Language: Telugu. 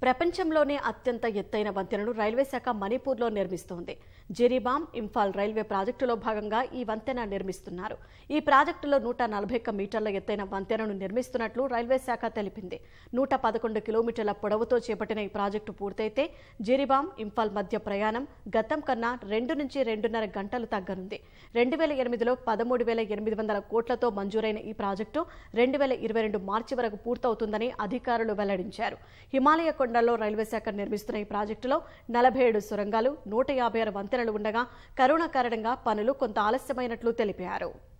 ప్రపంచంలోనే అత్యంత ఎత్తైన వంతెనను రైల్వే శాఖ మణిపూర్లో నిర్మిస్తోంది జిరిబామ్ ఇంఫాల్ రైల్వే ప్రాజెక్టులో భాగంగా ఈ వంతెన నిర్మిస్తున్నారు ఈ ప్రాజెక్టులో నూట నలభై ఒక్క మీటర్ల ఎత్తైన వంతెనను నిర్మిస్తున్నట్లు రైల్వే శాఖ తెలిపింది నూట పదకొండు కిలోమీటర్ల పొడవుతో చేపట్టిన ఈ ప్రాజెక్టు పూర్తయితే జిరిబామ్ ఇంఫాల్ మధ్య ప్రయాణం గతం కన్నా రెండు నుంచి రెండున్నర గంటలు తగ్గనుంది రెండు వేల ఎనిమిదిలో పదమూడు వేల ఎనిమిది వందల కోట్లతో మంజూరైన ఈ ప్రాజెక్టు రెండు వేల ఇరవై రెండు మార్చి వరకు పూర్తవుతుందని అధికారులు వెల్లడించారు హిమాలయ కొండల్లో రైల్వే శాఖ నిర్మిస్తున్న ఈ ప్రాజెక్టులో నలభై ఏడు సొరంగాలు నూట యాభై ఆరు వంతెనలు ఉండగా కరోనా కారణంగా పనులు కొంత ఆలస్యమైనట్లు తెలిపారు